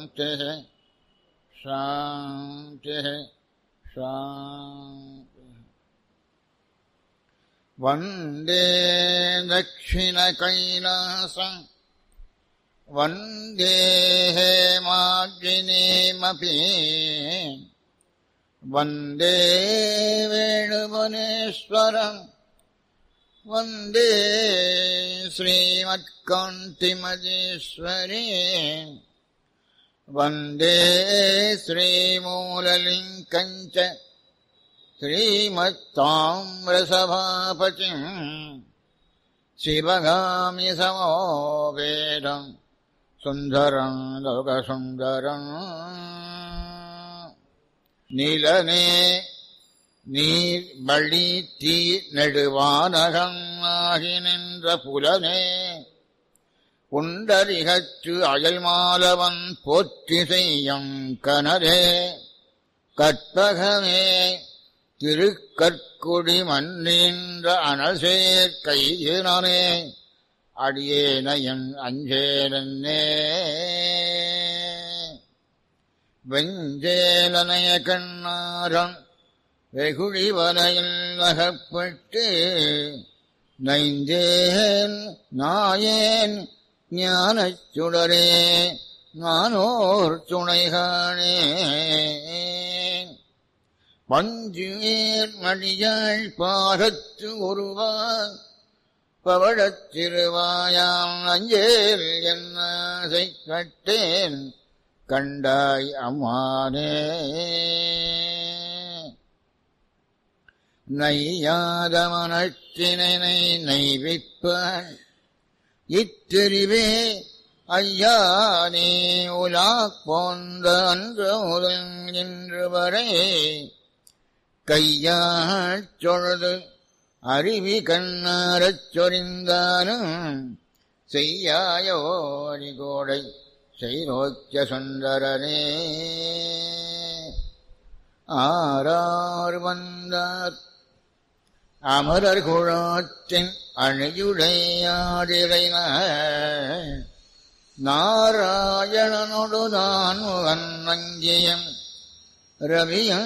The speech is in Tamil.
शान्तिः शान्तिः शान्तिः वन्दे दक्षिणकैलासम् वन्दे हेमाग्निमपि वन्दे वेणुवनेश्वरम् वन्दे श्रीमत्कान्तिमजेश्वरी वन्दे श्रीमूललिङ्कम् च श्रीमत्ताम्रसभापतिम् शिवगामि समोवेदम् सुन्दरम् लोकसुन्दरम् நிலனே நீர் வழி தீ நெடுவானகம் ஆகி நின்ற புலனே உண்டரிகற்று அயல்மாலவன் போற்றி செய்யும் கனரே கற்பகமே திருக்கற்குடி மன்னின்ற அனசேர் கையினே அடியேனையன் அஞ்சேனே வெஞ்சேலனைய கண்ணாரம் வெகுழி வலையில் அகப்பட்டு நைந்தேன் நாயேன் ஞானச் சுடரே நானோர் துணைகானே பஞ்சுவேர் மடியாள் பாகத்து ஒருவா பவழச் சிறுவாயாம் அஞ்சேல் என்ன கட்டேன் கண்டாய் அம்மானே நையாத மனத்தினை நைவிப்பான் இத்தெரிவே ஐயா நீ உலா போந்த அன்று முதல் இன்று வரை கையாள் சொழுது அருவி கண்ணாரச் சொரிந்தானும் செய்யாயோரி கோடை செய்நோக்கிய சுந்தரனே ஆரார் வந்தார் அமரர் குழாத்தின் அணியுடையாடிரை நாராயணனொடு நான் வங்கியம் ரவியம்